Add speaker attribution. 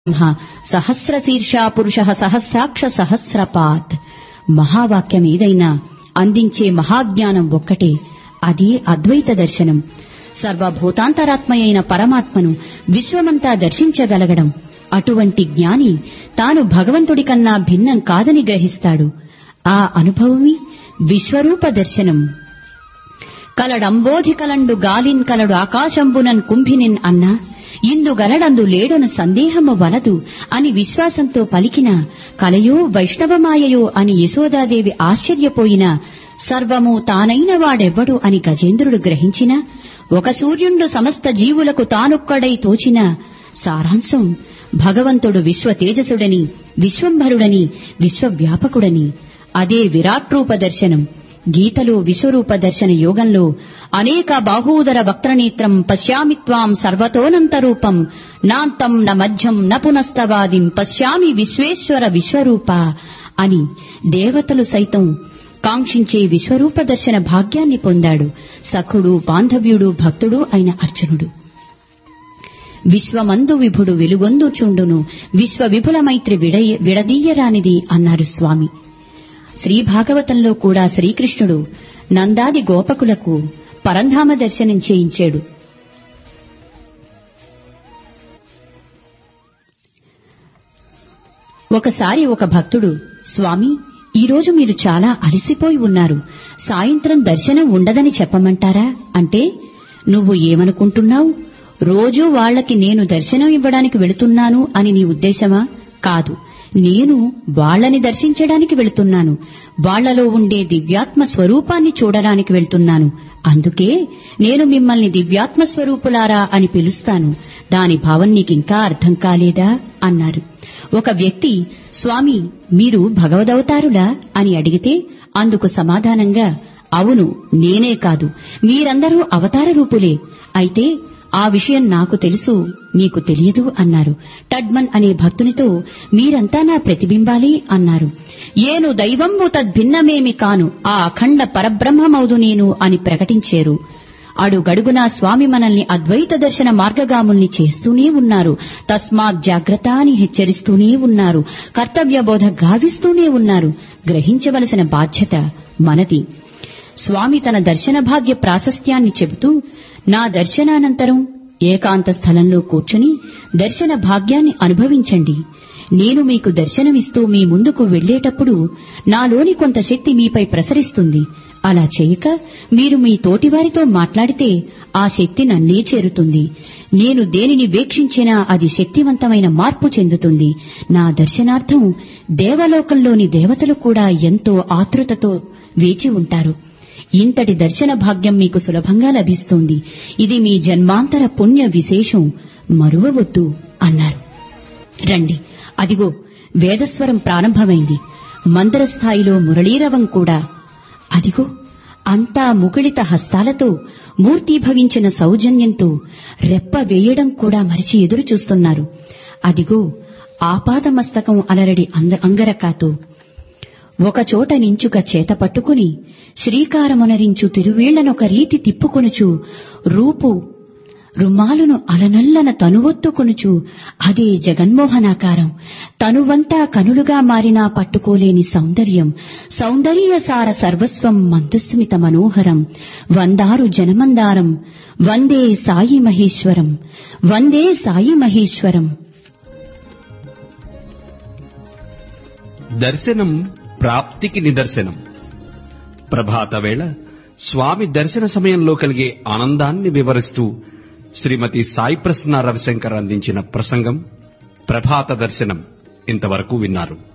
Speaker 1: బ్రహ్మ సహస్రశీర్షా పురుష సహస్రాక్ష సహస్రపాత్ మహావాక్యం ఏదైనా అందించే మహాజ్ఞానం ఒక్కటే అది అద్వైత దర్శనం సర్వభూతాంతరాత్మయైన పరమాత్మను విశ్వమంతా దర్శించగలగడం అటువంటి జ్ఞాని తాను భగవంతుడి కన్నా భిన్నం కాదని గ్రహిస్తాడు ఆ అనుభవమే విశ్వరూప దర్శనం కలడంబోధి కలండు గాలిన్ కలడు ఆకాశంబునన్ కుంభినిన్ అన్న ఇందు గలడందు లేడను సందేహము వలదు అని విశ్వాసంతో పలికిన కలయో వైష్ణవమాయయో అని యశోదాదేవి ఆశ్చర్యపోయిన సర్వము తానైన వాడెవ్వడు అని గజేంద్రుడు గ్రహించిన ఒక సూర్యుండు సమస్త జీవులకు తానొక్కడై తోచిన సారాంశం భగవంతుడు విశ్వ తేజసుడని విశ్వంభరుడని విశ్వవ్యాపకుడని అదే విరాట్రూప దర్శనం గీతలో విశ్వరూప దర్శన యోగంలో అనేక బాహూదర వక్త్రనేత్రం పశ్యామి త్వాం సర్వతోనంతరూపం నాంతం న మధ్యం న పునస్తవాదిం పశ్యామి విశ్వేశ్వర విశ్వరూప అని దేవతలు సైతం కాంక్షించే విశ్వరూప దర్శన భాగ్యాన్ని పొందాడు సఖుడు బాంధవ్యుడు భక్తుడు అయిన అర్జునుడు విశ్వమందు విభుడు వెలుగొందు చుండును విశ్వ విపుల మైత్రి విడదీయరానిది అన్నారు స్వామి శ్రీ భాగవతంలో కూడా శ్రీకృష్ణుడు నందాది గోపకులకు పరంధామ దర్శనం చేయించాడు ఒకసారి ఒక భక్తుడు స్వామి ఈరోజు మీరు చాలా అలసిపోయి ఉన్నారు సాయంత్రం దర్శనం ఉండదని చెప్పమంటారా అంటే నువ్వు ఏమనుకుంటున్నావు రోజూ వాళ్లకి నేను దర్శనం ఇవ్వడానికి వెళుతున్నాను అని నీ ఉద్దేశమా కాదు నేను వాళ్లని దర్శించడానికి వెళుతున్నాను వాళ్లలో ఉండే దివ్యాత్మ స్వరూపాన్ని చూడడానికి వెళ్తున్నాను అందుకే నేను మిమ్మల్ని దివ్యాత్మ స్వరూపులారా అని పిలుస్తాను దాని భావం నీకింకా అర్థం కాలేదా అన్నారు ఒక వ్యక్తి స్వామి మీరు భగవదవతారులా అని అడిగితే అందుకు సమాధానంగా అవును నేనే కాదు మీరందరూ అవతార రూపులే అయితే ఆ విషయం నాకు తెలుసు నీకు తెలియదు అన్నారు టడ్మన్ అనే భక్తునితో మీరంతా నా ప్రతిబింబాలే అన్నారు ఏను దైవంబు తద్భిన్నమేమి కాను ఆ అఖండ పరబ్రహ్మమౌదు నేను అని ప్రకటించారు అడుగడుగునా స్వామి మనల్ని అద్వైత దర్శన మార్గగాముల్ని చేస్తూనే ఉన్నారు తస్మాత్ జాగ్రత్త అని హెచ్చరిస్తూనే ఉన్నారు కర్తవ్య బోధ గావిస్తూనే ఉన్నారు గ్రహించవలసిన బాధ్యత మనది స్వామి తన దర్శన భాగ్య ప్రాశస్త్యాన్ని చెబుతూ నా దర్శనానంతరం ఏకాంత స్థలంలో కూర్చుని దర్శన భాగ్యాన్ని అనుభవించండి నేను మీకు దర్శనమిస్తూ మీ ముందుకు వెళ్లేటప్పుడు నాలోని కొంత శక్తి మీపై ప్రసరిస్తుంది అలా చేయక మీరు మీ తోటివారితో మాట్లాడితే ఆ శక్తి నన్నే చేరుతుంది నేను దేనిని వీక్షించినా అది శక్తివంతమైన మార్పు చెందుతుంది నా దర్శనార్థం దేవలోకంలోని దేవతలు కూడా ఎంతో ఆతృతతో వేచి ఉంటారు ఇంతటి దర్శన భాగ్యం మీకు సులభంగా లభిస్తుంది ఇది మీ జన్మాంతర పుణ్య విశేషం మరువవద్దు అన్నారు రండి అదిగో వేదస్వరం ప్రారంభమైంది మందర స్థాయిలో మురళీరవం కూడా అదిగో అంతా ముకుళిత హస్తాలతో మూర్తీభవించిన సౌజన్యంతో రెప్ప వేయడం కూడా మరిచి ఎదురు చూస్తున్నారు అదిగో ఆపాదమస్తకం అలరడి అంగరకాతో ఒకచోట నించుక చేత పట్టుకుని శ్రీకారమునరించు తిరువీళ్లనొక రీతి తిప్పుకొనుచు రూపు రుమాలును అలనల్లన తనువొత్తుకొనుచు అదే జగన్మోహనాకారం తనువంతా కనులుగా మారినా పట్టుకోలేని సౌందర్యం సౌందర్యసార సర్వస్వం మందస్మిత మనోహరం వందారు జనమందారం వందే సాయి మహేశ్వరం వందే సాయి మహేశ్వరం
Speaker 2: దర్శనం ప్రాప్తికి నిదర్శనం ప్రభాత వేళ స్వామి దర్శన సమయంలో కలిగే ఆనందాన్ని వివరిస్తూ శ్రీమతి సాయి ప్రసన్న రవిశంకర్ అందించిన ప్రసంగం ప్రభాత దర్శనం ఇంతవరకు విన్నారు